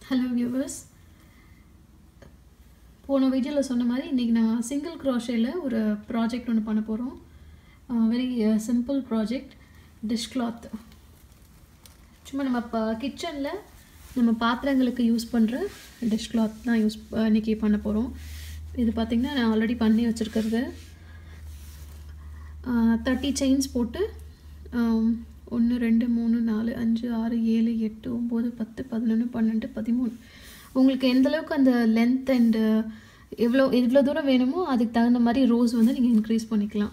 hello viewers போன வீடியோவில் சொன்ன மாதிரி இன்றைக்கி நான் சிங்கிள் க்ராஷேயில் ஒரு ப்ராஜெக்ட் ஒன்று பண்ண போகிறோம் very simple project dish cloth சும்மா நம்ம இப்போ கிச்சனில் நம்ம பாத்திரங்களுக்கு யூஸ் பண்ணுற டிஷ் கிளாத் தான் யூஸ் இன்றைக்கி பண்ண போகிறோம் இது பார்த்திங்கன்னா நான் ஆல்ரெடி பண்ணி வச்சுருக்கிறது தேர்ட்டி செயின்ஸ் போட்டு ஒன்று ரெண்டு மூணு நாலு அஞ்சு ஆறு ஏழு எட்டு ஒம்பது பத்து பதினொன்று பன்னெண்டு பதிமூணு உங்களுக்கு எந்த அளவுக்கு அந்த லென்த் அண்டு எவ்வளோ எவ்வளோ தூரம் வேணுமோ அதுக்கு தகுந்த மாதிரி ரோஸ் வந்து நீங்கள் இன்க்ரீஸ் பண்ணிக்கலாம்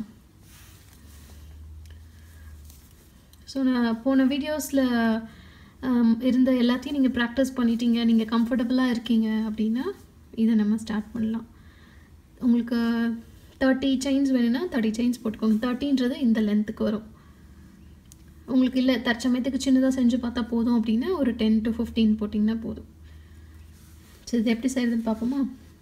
ஸோ நான் போன வீடியோஸில் இருந்த எல்லாத்தையும் நீங்கள் ப்ராக்டிஸ் பண்ணிட்டீங்க நீங்கள் கம்ஃபர்டபுளாக இருக்கீங்க அப்படின்னா இதை நம்ம ஸ்டார்ட் பண்ணலாம் உங்களுக்கு தேர்ட்டி செயின்ஸ் வேணும்னா தேர்ட்டி செயின்ஸ் போட்டுக்கோங்க தேர்ட்டின்றது இந்த லென்த்துக்கு வரும் உங்களுக்கு இல்லை தற்சமயத்துக்கு சின்னதாக செஞ்சு பார்த்தா போதும் அப்படின்னா ஒரு டென் டு ஃபிஃப்டீன் போட்டிங்கன்னா போதும் சரி இது எப்படி செய்கிறதுன்னு பார்ப்போமா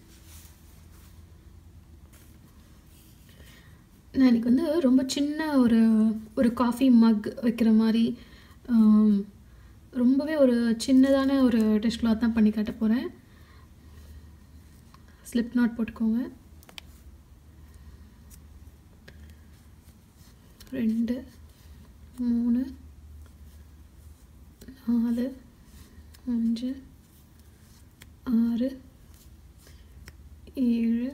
நான் இன்றைக்கி வந்து ரொம்ப சின்ன ஒரு ஒரு காஃபி மக் வைக்கிற மாதிரி ரொம்பவே ஒரு சின்னதான ஒரு டிஷ் கிளாத் தான் பண்ணி காட்ட போகிறேன் ஸ்லிப் நாட் போட்டுக்கோங்க ரெண்டு மூணு நாலு அஞ்சு ஆறு ஏழு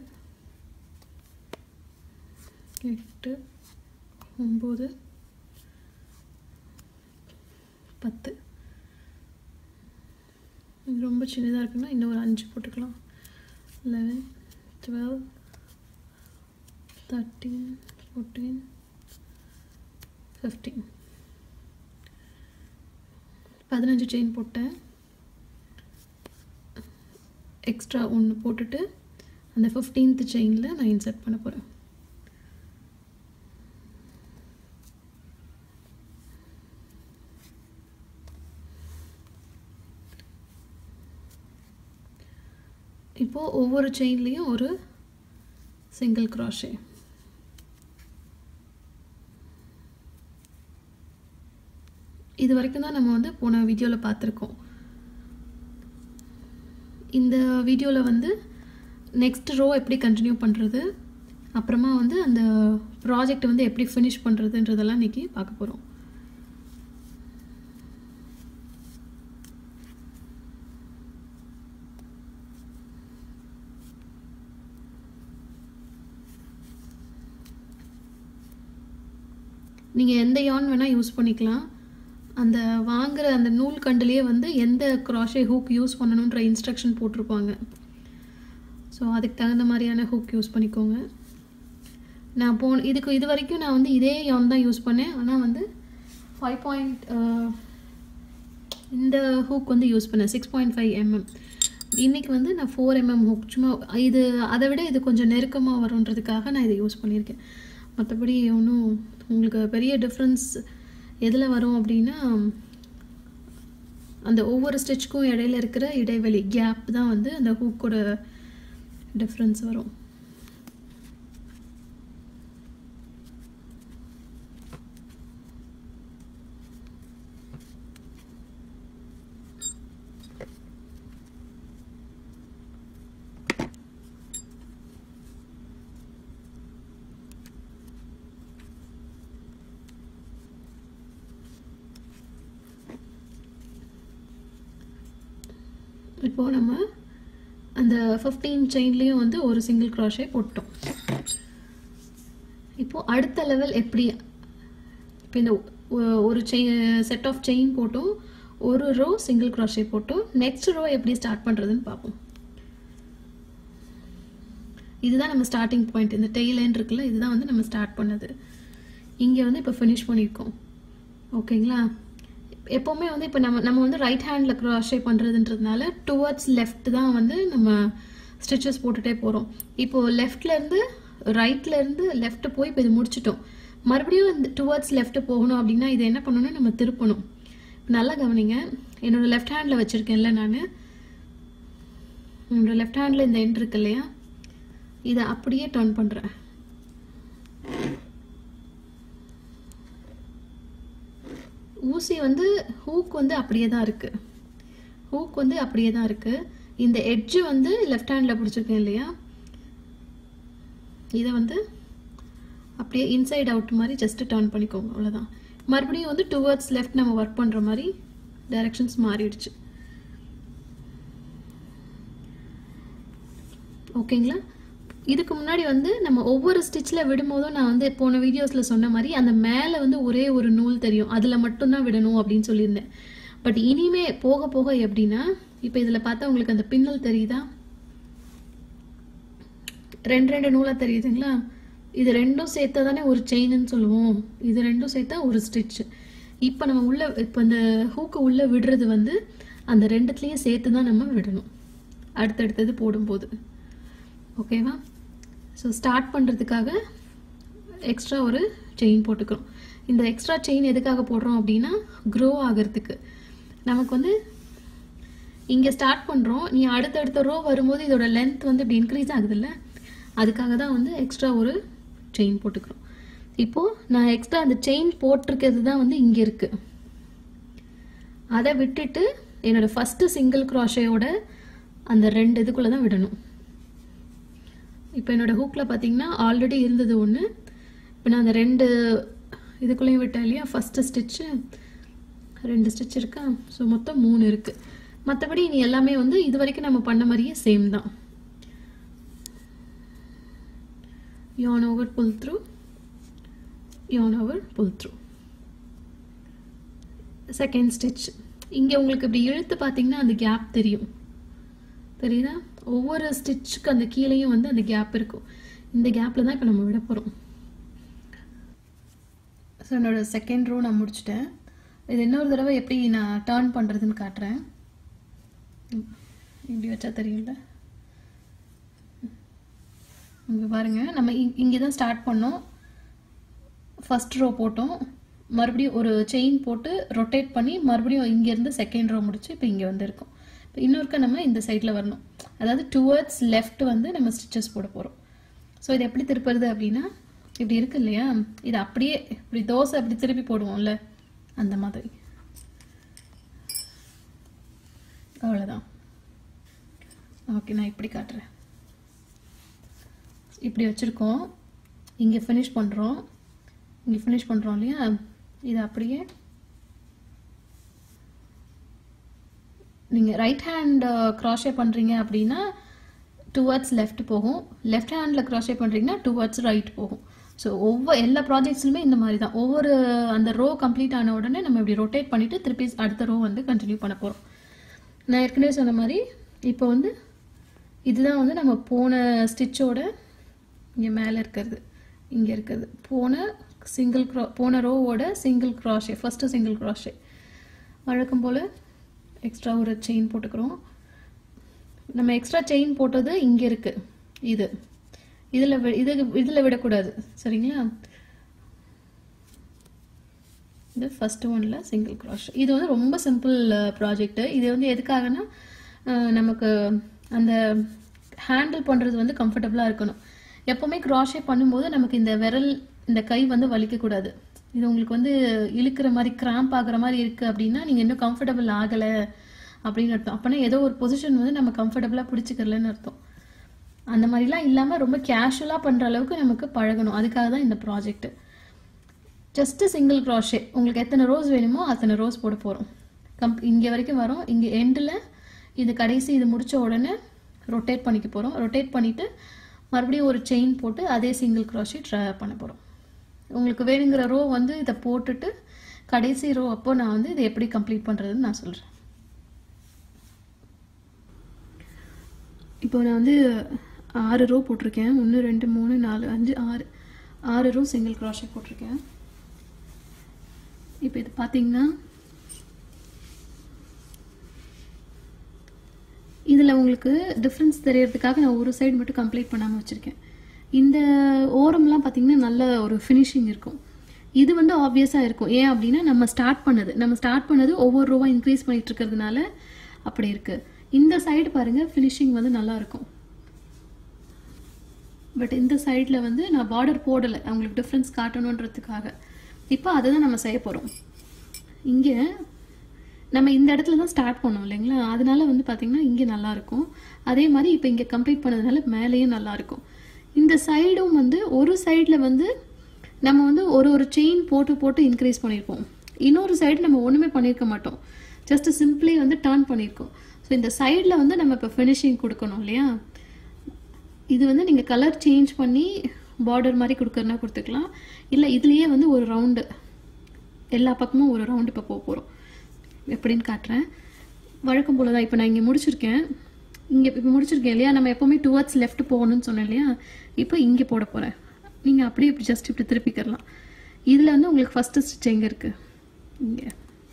எட்டு ஒம்பது பத்து இது ரொம்ப சின்னதாக இருக்குன்னா இன்னும் ஒரு அஞ்சு போட்டுக்கலாம் eleven twelve thirteen fourteen fifteen பதினஞ்சு செயின் போட்டேன் எக்ஸ்ட்ரா ஒன்று போட்டுட்டு அந்த ஃபிஃப்டீன்த் செயினில் நான் இன்சர்ட் பண்ண போகிறேன் இப்போது ஒவ்வொரு செயின்லேயும் ஒரு சிங்கிள் க்ராஷே இது வரைக்கும் தான் நம்ம வந்து போன வீடியோவில் பார்த்துருக்கோம் இந்த வீடியோவில் வந்து நெக்ஸ்ட் ரோ எப்படி கண்டினியூ பண்ணுறது அப்புறமா வந்து அந்த ப்ராஜெக்ட் வந்து எப்படி ஃபினிஷ் பண்ணுறதுன்றதெல்லாம் இன்றைக்கி பார்க்க போகிறோம் நீங்கள் எந்த யான் வேணால் யூஸ் பண்ணிக்கலாம் அந்த வாங்குகிற அந்த நூல் கண்டுலேயே வந்து எந்த க்ராஷே ஹூக் யூஸ் பண்ணணுன்ற இன்ஸ்ட்ரக்ஷன் போட்டிருப்பாங்க ஸோ அதுக்கு தகுந்த மாதிரியான ஹூக் யூஸ் பண்ணிக்கோங்க நான் போன இதுக்கு இது வரைக்கும் நான் வந்து இதே யான் தான் யூஸ் பண்ணேன் ஆனால் வந்து ஃபைவ் பாயிண்ட் இந்த ஹூக் வந்து யூஸ் பண்ணேன் சிக்ஸ் பாயிண்ட் ஃபைவ் எம்எம் இன்றைக்கி வந்து நான் ஃபோர் எம்எம் ஹூக் சும்மா இது அதை விட இது கொஞ்சம் நெருக்கமாக வரும்ன்றதுக்காக நான் இதை யூஸ் பண்ணியிருக்கேன் மற்றபடி ஒன்றும் உங்களுக்கு பெரிய டிஃப்ரென்ஸ் எதில் வரும் அப்படின்னா அந்த ஒவ்வொரு ஸ்டிச்சுக்கும் இடையில இருக்கிற இடைவெளி கேப் தான் வந்து அந்த ஹூக்கோட டிஃப்ரென்ஸ் வரும் இப்போது நம்ம அந்த ஃபிஃப்டீன் செயின்லேயும் வந்து ஒரு சிங்கிள் க்ராஷே போட்டோம் இப்போது அடுத்த லெவல் எப்படி இப்போ இந்த ஒரு செயின் செட் ஆஃப் செயின் போட்டோம் ஒரு ரோ சிங்கிள் க்ராஷே போட்டோம் நெக்ஸ்ட் ரோ எப்படி ஸ்டார்ட் பண்ணுறதுன்னு பார்ப்போம் இதுதான் நம்ம ஸ்டார்டிங் பாயிண்ட் இந்த டெய்லைன் இருக்குல்ல இதுதான் வந்து நம்ம ஸ்டார்ட் பண்ணது இங்கே வந்து இப்போ ஃபினிஷ் பண்ணியிருக்கோம் ஓகேங்களா எப்போவுமே வந்து இப்போ நம்ம நம்ம வந்து ரைட் ஹேண்டில் க்ராஷே பண்ணுறதுன்றதுனால டுவர்ட்ஸ் லெஃப்ட் தான் வந்து நம்ம ஸ்டிச்சஸ் போட்டுகிட்டே போகிறோம் இப்போது லெஃப்ட்லேருந்து ரைட்லேருந்து லெஃப்ட் போய் இப்போ இது முடிச்சிட்டோம் மறுபடியும் இந்த டுவர்ட்ஸ் லெஃப்ட் போகணும் அப்படின்னா இதை என்ன பண்ணணும்னா நம்ம திருப்பணும் நல்லா கவனிங்க என்னோடய லெஃப்ட் ஹேண்டில் வச்சுருக்கேன்ல நான் என்னோடய லெஃப்ட் ஹேண்டில் இந்த எண்ட் இருக்கு இல்லையா இதை அப்படியே டர்ன் பண்ணுறேன் ஊசி வந்து ஹூக் வந்து அப்படியே தான் இருக்குது ஹூக் வந்து அப்படியே தான் இருக்குது இந்த எட்ஜு வந்து லெஃப்ட் ஹேண்டில் பிடிச்சிருக்கேன் இல்லையா இதை வந்து அப்படியே இன்சைட் அவுட் மாதிரி ஜஸ்ட் டர்ன் பண்ணிக்கோங்க அவ்வளோதான் மறுபடியும் வந்து டுவர்ட்ஸ் லெஃப்ட் நம்ம ஒர்க் பண்ணுற மாதிரி டைரக்ஷன்ஸ் மாறிடுச்சு ஓகேங்களா இதுக்கு முன்னாடி வந்து நம்ம ஒவ்வொரு ஸ்டிச்சில் விடும்போதும் நான் வந்து போன வீடியோஸில் சொன்ன மாதிரி அந்த மேலே வந்து ஒரே ஒரு நூல் தெரியும் அதில் மட்டும்தான் விடணும் அப்படின்னு சொல்லியிருந்தேன் பட் இனிமே போக போக எப்படின்னா இப்போ இதில் பார்த்தா உங்களுக்கு அந்த பின்னல் தெரியுதா ரெண்டு ரெண்டு நூலாக தெரியுதுங்களா இது ரெண்டும் சேர்த்தா தானே ஒரு செயின்னு சொல்லுவோம் இது ரெண்டும் சேர்த்தா ஒரு ஸ்டிச் இப்போ நம்ம உள்ள இப்போ இந்த ஹூக்கு உள்ளே விடுறது வந்து அந்த ரெண்டுத்துலேயும் சேர்த்து தான் நம்ம விடணும் அடுத்தடுத்தது போடும்போது ஓகேவா ஸோ ஸ்டார்ட் பண்ணுறதுக்காக எக்ஸ்ட்ரா ஒரு செயின் போட்டுக்கிறோம் இந்த எக்ஸ்ட்ரா செயின் எதுக்காக போடுறோம் அப்படின்னா க்ரோ ஆகிறதுக்கு நமக்கு வந்து இங்கே ஸ்டார்ட் பண்ணுறோம் நீ அடுத்தடுத்த ரோ வரும்போது இதோட லென்த் வந்து இப்படி இன்க்ரீஸ் ஆகுதுல்ல அதுக்காக தான் வந்து எக்ஸ்ட்ரா ஒரு செயின் போட்டுக்கிறோம் இப்போது நான் எக்ஸ்ட்ரா அந்த செயின் போட்டிருக்கிறது தான் வந்து இங்கே இருக்குது அதை விட்டுட்டு என்னோடய ஃபஸ்ட்டு சிங்கிள் க்ராஷையோட அந்த ரெண்டு இதுக்குள்ளே தான் விடணும் இப்போ என்னோடய ஹூக்கில் பார்த்தீங்கன்னா ஆல்ரெடி இருந்தது ஒன்று இப்போ நான் அந்த ரெண்டு இதுக்குள்ளேயும் விட்டேன் இல்லையா ஃபஸ்ட்டு ஸ்டிச்சு ரெண்டு ஸ்டிச் இருக்கா ஸோ மொத்தம் மூணு இருக்குது மற்றபடி இனி எல்லாமே வந்து இது வரைக்கும் நம்ம பண்ண மாதிரியே சேம் தான் yarn over pull through yarn over pull through second stitch இங்கே உங்களுக்கு இப்படி இழுத்து பார்த்தீங்கன்னா அந்த கேப் தெரியும் தெரியுதா ஒவ்வொரு ஸ்டிச்சுக்கு அந்த கீழேயும் வந்து அந்த கேப் இருக்கும் இந்த கேப்பில் தான் இப்போ நம்ம விட போகிறோம் ஸோ என்னோட செகண்ட் ரோ நான் முடிச்சிட்டேன் இது இன்னொரு தடவை எப்படி நான் டேர்ன் பண்ணுறதுன்னு காட்டுறேன் இப்படி வச்சா தெரியும்ல இங்கே பாருங்கள் நம்ம இங்கே தான் ஸ்டார்ட் பண்ணோம் ஃபஸ்ட் ரோ போட்டோம் மறுபடியும் ஒரு செயின் போட்டு ரொட்டேட் பண்ணி மறுபடியும் இங்கேருந்து செகண்ட் ரோ முடிச்சு இப்போ இங்கே வந்திருக்கோம் இப்போ இன்னொருக்க நம்ம இந்த சைடில் வரணும் அதாவது டுவர்ட்ஸ் லெஃப்ட் வந்து நம்ம ஸ்டிச்சஸ் போட போகிறோம் ஸோ இது எப்படி திருப்புறது அப்படின்னா இப்படி இருக்கு இல்லையா இது அப்படியே இப்படி தோசை அப்படி திருப்பி போடுவோம்ல அந்த மாதிரி அவ்வளோதான் ஓகே நான் இப்படி காட்டுறேன் இப்படி வச்சுருக்கோம் இங்கே ஃபினிஷ் பண்ணுறோம் இங்கே ஃபினிஷ் பண்ணுறோம் இல்லையா இது அப்படியே நீங்கள் ரைட் ஹேண்ட் க்ராஷே பண்ணுறீங்க அப்படின்னா டுவர்ட்ஸ் லெஃப்ட் போகும் லெஃப்ட் ஹேண்டில் க்ராஷே பண்ணுறீங்கன்னா டுவர்ட்ஸ் ரைட் போகும் ஸோ ஒவ்வொரு எல்லா ப்ராஜெக்ட்ஸ்லுமே இந்த மாதிரி தான் ஒவ்வொரு அந்த ரோ கம்ப்ளீட் ஆன உடனே நம்ம இப்படி ரொட்டேட் பண்ணிவிட்டு திருப்பி அடுத்த ரோ வந்து கண்டினியூ பண்ண போகிறோம் நான் ஏற்கனவே சொன்ன மாதிரி இப்போ வந்து இதுதான் வந்து நம்ம போன ஸ்டிச்சோட இங்கே மேலே இருக்கிறது இங்கே இருக்கிறது போன சிங்கிள் க்ரா போன ரோவோட single crochet first single crochet வழக்கம் போல் எக்ஸ்ட்ரா ஒரு செயின் போட்டுக்கிறோம் நம்ம எக்ஸ்ட்ரா செயின் போட்டது இங்கே இருக்குது இது இதில் இது இதில் விடக்கூடாது சரிங்களா இது ஃபஸ்ட்டு ஒனில் சிங்கிள் க்ராஷ் இது வந்து ரொம்ப சிம்பிள் ப்ராஜெக்ட்டு இது வந்து எதுக்காகனா நமக்கு அந்த ஹேண்டில் பண்ணுறது வந்து கம்ஃபர்டபுளாக இருக்கணும் எப்போவுமே க்ராஷே பண்ணும்போது நமக்கு இந்த விரல் இந்த கை வந்து வலிக்கக்கூடாது இது உங்களுக்கு வந்து இழுக்கிற மாதிரி கிராம்ப் ஆகிற மாதிரி இருக்குது அப்படின்னா நீங்கள் இன்னும் கம்ஃபர்டபுள் ஆகலை அப்படின்னு அர்த்தம் அப்போனா ஏதோ ஒரு பொசிஷன் வந்து நம்ம கம்ஃபர்டபுளாக பிடிச்சிக்கலன்னு அர்த்தம் அந்த மாதிரிலாம் இல்லாமல் ரொம்ப கேஷுவலாக பண்ணுற அளவுக்கு நமக்கு பழகணும் அதுக்காக தான் இந்த ப்ராஜெக்ட்டு ஜஸ்ட்டு சிங்கிள் க்ராஷே உங்களுக்கு எத்தனை ரோஸ் வேணுமோ அத்தனை ரோஸ் போட போகிறோம் கம்ப் இங்கே வரைக்கும் வரோம் இங்கே எண்டில் இது கடைசி இது முடித்த உடனே ரொட்டேட் பண்ணிக்க போகிறோம் ரொட்டேட் பண்ணிவிட்டு மறுபடியும் ஒரு செயின் போட்டு அதே சிங்கிள் க்ராஷே ட்ரை பண்ண போகிறோம் உங்களுக்கு வேணுங்கிற ரோ வந்து இதை போட்டுட்டு கடைசி ரோ அப்போ நான் வந்து இதை எப்படி கம்ப்ளீட் பண்ணுறதுன்னு நான் சொல்கிறேன் இப்போ நான் வந்து ஆறு ரோ போட்டிருக்கேன் ஒன்று ரெண்டு மூணு நாலு அஞ்சு ஆறு ஆறு ரோ சிங்கிள் க்ராஷே போட்டிருக்கேன் இப்போ இது பார்த்தீங்கன்னா இதில் உங்களுக்கு டிஃப்ரென்ஸ் தெரியறதுக்காக நான் ஒரு சைடு மட்டும் கம்ப்ளீட் பண்ணாமல் வச்சுருக்கேன் இந்த ஓரம்லாம் பார்த்தீங்கன்னா நல்ல ஒரு ஃபினிஷிங் இருக்கும் இது வந்து ஆப்வியஸாக இருக்கும் ஏன் அப்படின்னா நம்ம ஸ்டார்ட் பண்ணது நம்ம ஸ்டார்ட் பண்ணது ஒவ்வொரு ரூபா இன்க்ரீஸ் பண்ணிட்டு இருக்கிறதுனால அப்படி இருக்குது இந்த சைடு பாருங்கள் ஃபினிஷிங் வந்து நல்லா இருக்கும் பட் இந்த சைடில் வந்து நான் பார்டர் போடலை அவங்களுக்கு டிஃப்ரென்ஸ் காட்டணுன்றதுக்காக இப்போ அதை தான் நம்ம செய்ய போகிறோம் இங்கே நம்ம இந்த இடத்துல தான் ஸ்டார்ட் பண்ணோம் இல்லைங்களா அதனால வந்து பார்த்தீங்கன்னா இங்கே நல்லா இருக்கும் அதே மாதிரி இப்போ இங்கே கம்ப்ளீட் பண்ணதுனால மேலேயும் நல்லா இருக்கும் இந்த சைடும் வந்து ஒரு சைடில் வந்து நம்ம வந்து ஒரு ஒரு செயின் போட்டு போட்டு இன்க்ரீஸ் பண்ணியிருப்போம் இன்னொரு சைடு நம்ம ஒன்றுமே பண்ணியிருக்க மாட்டோம் ஜஸ்ட் சிம்பிளி வந்து டர்ன் பண்ணியிருக்கோம் ஸோ இந்த சைடில் வந்து நம்ம இப்போ ஃபினிஷிங் கொடுக்கணும் இல்லையா இது வந்து நீங்கள் கலர் சேஞ்ச் பண்ணி பார்டர் மாதிரி கொடுக்கறனா கொடுத்துக்கலாம் இல்லை இதுலேயே வந்து ஒரு ரவுண்டு எல்லா பக்கமும் ஒரு ரவுண்டு இப்போ போக போகிறோம் எப்படின்னு காட்டுறேன் வழக்கம் போல தான் இப்போ நான் இங்கே முடிச்சிருக்கேன் இங்கே இப்போ முடிச்சிருக்கேன் இல்லையா நம்ம எப்போவுமே டுவர்ட்ஸ் லெஃப்ட் போகணும்னு சொன்னேன் இல்லையா இப்போ இங்கே போட போகிறேன் நீங்கள் அப்படியே இப்படி ஜஸ்ட் இப்படி திருப்பிக்கிறலாம் இதில் வந்து உங்களுக்கு ஃபஸ்ட்டு ஸ்டிச் எங்கே இருக்குது இங்கே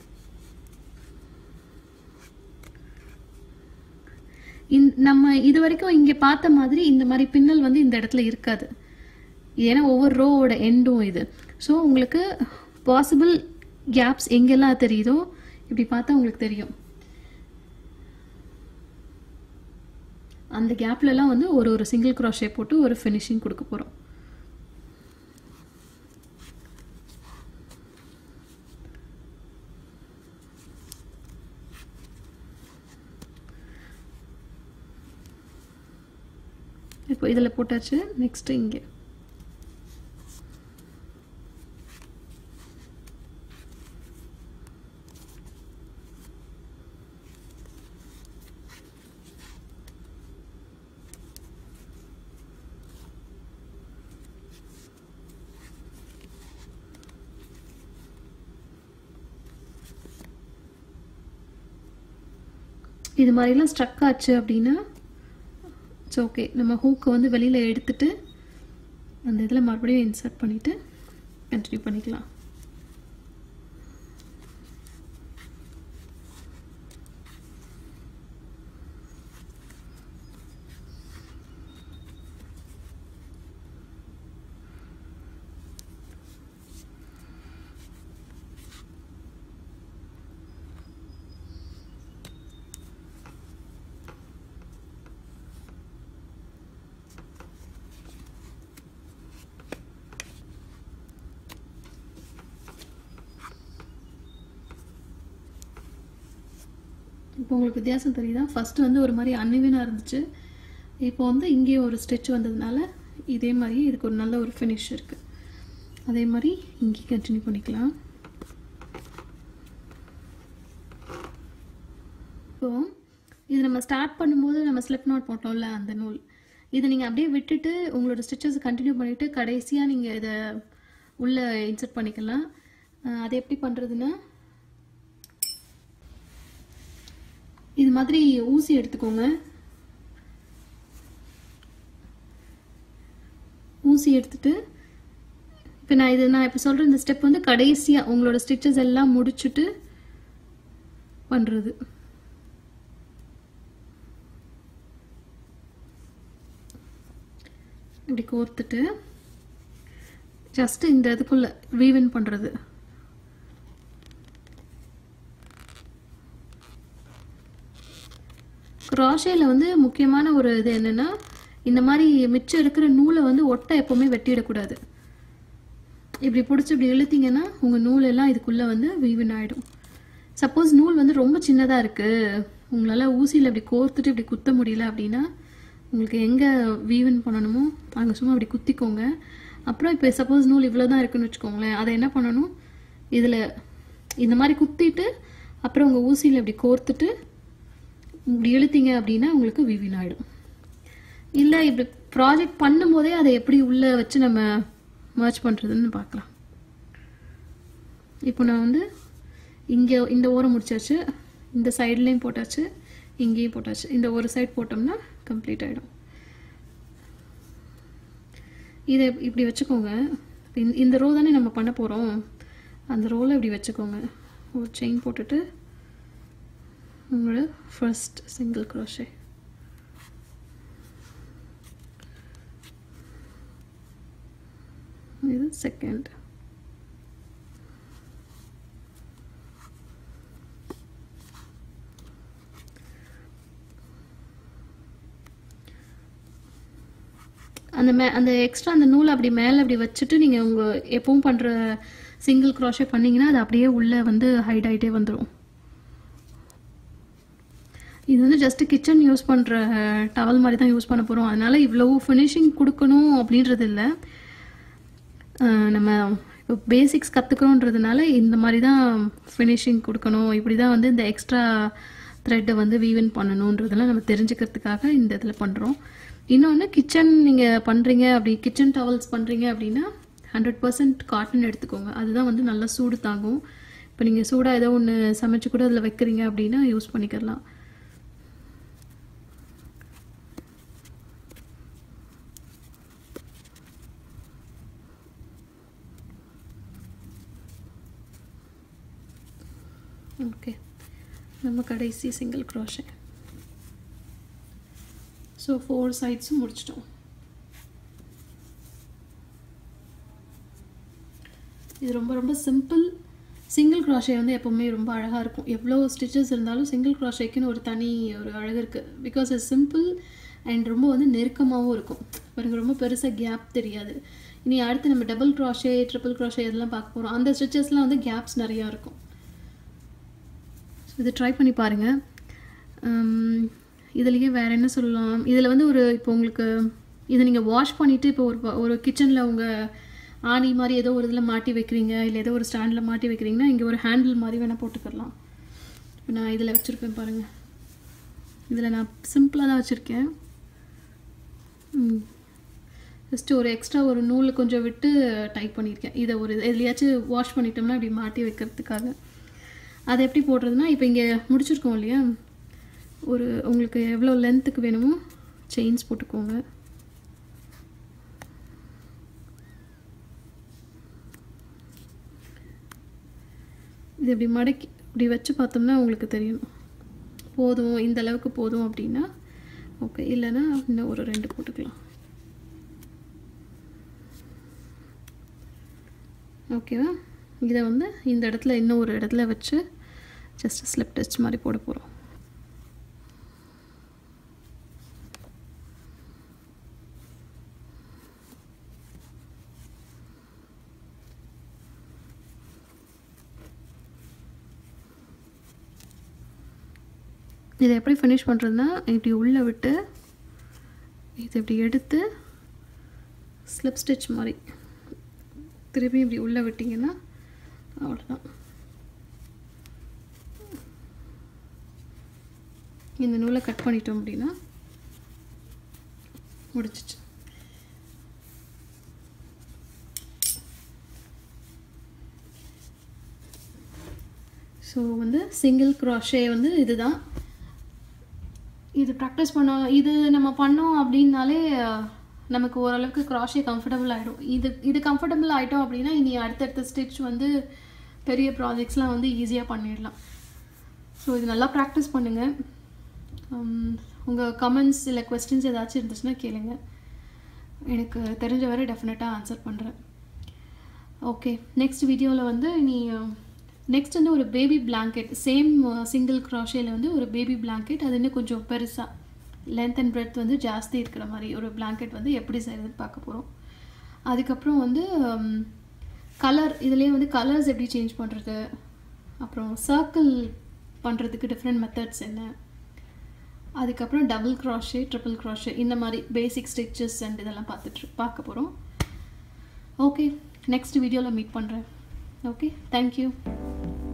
இந் நம்ம இது வரைக்கும் இங்கே பார்த்த மாதிரி இந்த மாதிரி பின்னல் வந்து இந்த இடத்துல இருக்காது ஏன்னா ஒவ்வொரு ரோவோட எண்டும் இது ஸோ உங்களுக்கு பாசிபிள் கேப்ஸ் எங்கெல்லாம் தெரியுதோ இப்படி பார்த்தா உங்களுக்கு தெரியும் அந்த கேப்லலாம் வந்து ஒரு ஒரு சிங்கிள் க்ராஷே போட்டு ஒரு ஃபினிஷிங் கொடுக்க போகிறோம் இப்போ இதில் போட்டாச்சு நெக்ஸ்ட்டு இங்கே இது மாதிரிலாம் ஸ்ட்ரக் ஆச்சு அப்படின்னா இட்ஸ் ஓகே நம்ம ஹூக்கை வந்து வெளியில் எடுத்துட்டு அந்த இதில் மறுபடியும் இன்சர்ட் பண்ணிவிட்டு கண்டினியூ பண்ணிக்கலாம் இப்போ உங்களுக்கு வித்தியாசம் தெரியுதா ஃபர்ஸ்ட் வந்து ஒரு மாதிரி அன்இவனாக இருந்துச்சு இப்போ வந்து இங்கே ஒரு ஸ்டிச் வந்ததுனால இதே மாதிரி இதுக்கு ஒரு நல்ல ஒரு ஃபினிஷ் இருக்குது அதே மாதிரி இங்கே கண்டினியூ பண்ணிக்கலாம் இப்போ இது நம்ம ஸ்டார்ட் பண்ணும்போது நம்ம ஸ்லிப் நாட் போட்டோம்ல அந்த நூல் இதை நீங்கள் அப்படியே விட்டுட்டு உங்களோட ஸ்டிச்சஸ் கண்டினியூ பண்ணிவிட்டு கடைசியாக நீங்கள் இதை உள்ளே இன்சர்ட் பண்ணிக்கலாம் அஹ் அது எப்படி பண்ணுறதுன்னா இது மாதிரி ஊசி எடுத்துக்கோங்க ஊசி எடுத்துட்டு இப்போ நான் இது நான் இப்போ சொல்கிற இந்த ஸ்டெப் வந்து கடைசியாக உங்களோட ஸ்டிச்சஸ் எல்லாம் முடிச்சுட்டு பண்ணுறது இப்படி கோர்த்துட்டு ஜஸ்ட் இந்த இதுக்குள்ள வீவன் பண்ணுறது க்ராஷேல வந்து முக்கியமான ஒரு இது என்னன்னா இந்த மாதிரி மிச்சம் இருக்கிற நூலை வந்து ஒட்டை எப்பவுமே வெட்டிடக்கூடாது இப்படி பிடிச்சி இப்படி இழுத்தீங்கன்னா உங்கள் நூல் எல்லாம் இதுக்குள்ளே வந்து வீவன் ஆகிடும் சப்போஸ் நூல் வந்து ரொம்ப சின்னதாக இருக்குது உங்களால் ஊசியில் இப்படி கோர்த்துட்டு இப்படி குத்த முடியல அப்படின்னா உங்களுக்கு எங்கே வீவன் பண்ணணுமோ அங்கே சும்மா இப்படி குத்திக்கோங்க அப்புறம் இப்போ சப்போஸ் நூல் இவ்வளோ தான் இருக்குன்னு வச்சுக்கோங்களேன் அதை என்ன பண்ணணும் இதில் இந்த மாதிரி குத்திட்டு அப்புறம் உங்கள் ஊசியில் இப்படி கோர்த்துட்டு இப்படி இழுத்தீங்க அப்படின்னா உங்களுக்கு விவின் ஆகிடும் இல்லை இப்படி ப்ராஜெக்ட் பண்ணும்போதே அதை எப்படி உள்ளே வச்சு நம்ம மர்ச் பண்ணுறதுன்னு பார்க்கலாம் இப்போ நான் வந்து இங்கே இந்த ஓரம் முடிச்சாச்சு இந்த சைட்லேயும் போட்டாச்சு இங்கேயும் போட்டாச்சு இந்த ஒரு சைடு போட்டோம்னா கம்ப்ளீட் ஆகிடும் இதை இப்படி வச்சுக்கோங்க இந்த- இந்த ரோ தானே நம்ம பண்ண போகிறோம் அந்த ரோவில் இப்படி வச்சுக்கோங்க ஒரு செயின் போட்டுட்டு உங்களோட ஃபர்ஸ்ட் சிங்கிள் crochet இது செகண்ட் அந்த மே அந்த எக்ஸ்ட்ரா அந்த நூலை அப்படி மேலே அப்படி வச்சுட்டு நீங்கள் உங்கள் எப்பவும் பண்ணுற சிங்கிள் crochet பண்ணீங்கன்னா அது அப்படியே உள்ளே வந்து ஹைட் ஆகிட்டே வந்துடும் இது வந்து ஜஸ்ட் கிச்சன் யூஸ் பண்ணுற டவல் மாதிரி தான் யூஸ் பண்ண போகிறோம் அதனால இவ்வளோ ஃபினிஷிங் கொடுக்கணும் அப்படின்றது இல்லை அஹ் நம்ம இப்போ பேசிக்ஸ் கற்றுக்கணுன்றதுனால இந்த மாதிரி தான் ஃபினிஷிங் கொடுக்கணும் இப்படி தான் வந்து இந்த எக்ஸ்ட்ரா த்ரெட்டை வந்து வீவன் பண்ணணுன்றதெல்லாம் நம்ம தெரிஞ்சுக்கிறதுக்காக இந்த இதில் பண்ணுறோம் இன்னொன்று கிச்சன் நீங்கள் பண்ணுறீங்க அப்படி கிச்சன் டவல்ஸ் பண்ணுறீங்க அப்படின்னா ஹண்ட்ரட் பர்சன்ட் காட்டன் எடுத்துக்கோங்க அதுதான் வந்து நல்லா சூடு தாங்கும் இப்போ நீங்கள் சூடாக ஏதோ ஒன்று சமைச்சு கூட அதில் வைக்கிறீங்க அப்படின்னா யூஸ் பண்ணிக்கலாம் ஓகே நம்ம கடைசி சிங்கிள் க்ரோஷே ஸோ ஃபோர் சைட்ஸும் முடிச்சிட்டோம் இது ரொம்ப ரொம்ப சிம்பிள் சிங்கிள் க்ராஷே வந்து எப்போவுமே ரொம்ப அழகாக இருக்கும் எவ்வளோ ஸ்டிச்சஸ் இருந்தாலும் சிங்கிள் க்ராஷேக்குன்னு ஒரு தனி ஒரு அழகு இருக்குது பிகாஸ் இது சிம்பிள் அண்ட் ரொம்ப வந்து நெருக்கமாகவும் இருக்கும் பாருங்க ரொம்ப பெருசாக கேப் தெரியாது இனி அடுத்து நம்ம டபுள் க்ராஷே ட்ரிபிள் க்ராஷே இதெல்லாம் பார்க்க போகிறோம் அந்த ஸ்டிச்சஸ்லாம் வந்து கேப்ஸ் நிறையா இருக்கும் இது ட்ரை பண்ணி பாருங்கள் இதுலேயே வேறு என்ன சொல்லலாம் இதில் வந்து ஒரு இப்போ உங்களுக்கு இதை நீங்கள் வாஷ் பண்ணிவிட்டு இப்போ ஒரு ப- ஒரு கிச்சனில் உங்கள் ஆணி மாதிரி ஏதோ ஒரு இதில் மாட்டி வைக்கிறீங்க இல்லை ஏதோ ஒரு ஸ்டாண்டில் மாட்டி வைக்கிறீங்கன்னா இங்கே ஒரு ஹேண்டில் மாதிரி வேணால் போட்டுக்கலாம் இப்போ நான் இதில் வச்சுருப்பேன் பாருங்கள் இதில் நான் சிம்பிளாக தான் வச்சுருக்கேன் ஜஸ்ட் ஒரு எக்ஸ்ட்ரா ஒரு நூல் கொஞ்சம் விட்டு டைப் பண்ணியிருக்கேன் இதை ஒரு எதுலையாச்சும் வாஷ் பண்ணிட்டோம்னா இப்படி மாட்டி வைக்கிறதுக்காக அதை எப்படி போடுறதுனா இப்போ இங்கே முடிச்சிருக்கோம் இல்லையா ஒரு உங்களுக்கு எவ்வளோ லென்த்துக்கு வேணுமோ செயின்ஸ் போட்டுக்கோங்க இது இப்படி மடக்கி இப்படி வச்சு பார்த்தோம்னா உங்களுக்கு தெரியும் போதும் இந்த அளவுக்கு போதும் அப்படின்னா ஓகே இல்லைன்னா இன்னும் ஒரு ரெண்டு போட்டுக்கலாம் ஓகேவா இதை வந்து இந்த இடத்துல இன்னும் ஒரு இடத்துல வச்சு ஜஸ்ட் ஸ்லிப் டெஸ்ட் மாதிரி போட போகிறோம் இதை எப்படி ஃபினிஷ் பண்ணுறதுனா இப்படி உள்ளே விட்டு இதை இப்படி எடுத்து ஸ்லிப் ஸ்டிச் மாதிரி திருப்பி இப்படி உள்ளே விட்டிங்கன்னா அவ்வளோதான் இந்த நூலை கட் பண்ணிட்டோம் அப்படின்னா முடிச்சிச்சு ஸோ வந்து சிங்கிள் க்ராஷே வந்து இதுதான் இது ப்ராக்டிஸ் பண்ண இது நம்ம பண்ணோம் அப்படின்னாலே அஹ், நமக்கு ஓரளவுக்கு க்ராஷே கம்ஃபர்டபுள் ஆகிடும் இது இது கம்ஃபர்டபுள் ஆகிட்டோம் அப்படின்னா இனி அடுத்தடுத்த ஸ்டிச் வந்து பெரிய ப்ராஜெக்ட்ஸ்லாம் வந்து ஈஸியாக பண்ணிடலாம் ஸோ இது நல்லா ப்ராக்டிஸ் பண்ணுங்கள் உங்கள் கமெண்ட்ஸ் இல்லை கொஸ்டின்ஸ் ஏதாச்சும் இருந்துச்சுன்னா கேளுங்க எனக்கு தெரிஞ்ச வரை டெஃபினட்டாக ஆன்சர் பண்ணுறேன் ஓகே நெக்ஸ்ட் வீடியோவில் வந்து நீ நெக்ஸ்ட் வந்து ஒரு பேபி blanket சேம் சிங்கிள் க்ராஷேல வந்து ஒரு பேபி blanket அது இன்னும் கொஞ்சம் பெருசாக லென்த் அண்ட் பிரெத் வந்து ஜாஸ்தி இருக்கிற மாதிரி ஒரு blanket வந்து எப்படி செய்கிறதுன்னு பார்க்க போகிறோம் அதுக்கப்புறம் வந்து கலர் இதுலேயே வந்து கலர்ஸ் எப்படி சேஞ்ச் பண்ணுறது அப்புறம் சர்க்கிள் பண்ணுறதுக்கு டிஃப்ரெண்ட் மெத்தட்ஸ் என்ன அதுக்கப்புறம் டபுள் க்ராஷே ட்ரிபிள் க்ராஷே இந்த மாதிரி பேசிக் ஸ்டிச்சஸ் அண்ட் இதெல்லாம் பார்த்துட்டு பார்க்க போகிறோம் ஓகே நெக்ஸ்ட் வீடியோவில் மீட் பண்ணுறேன் ஓகே தேங்க்யூ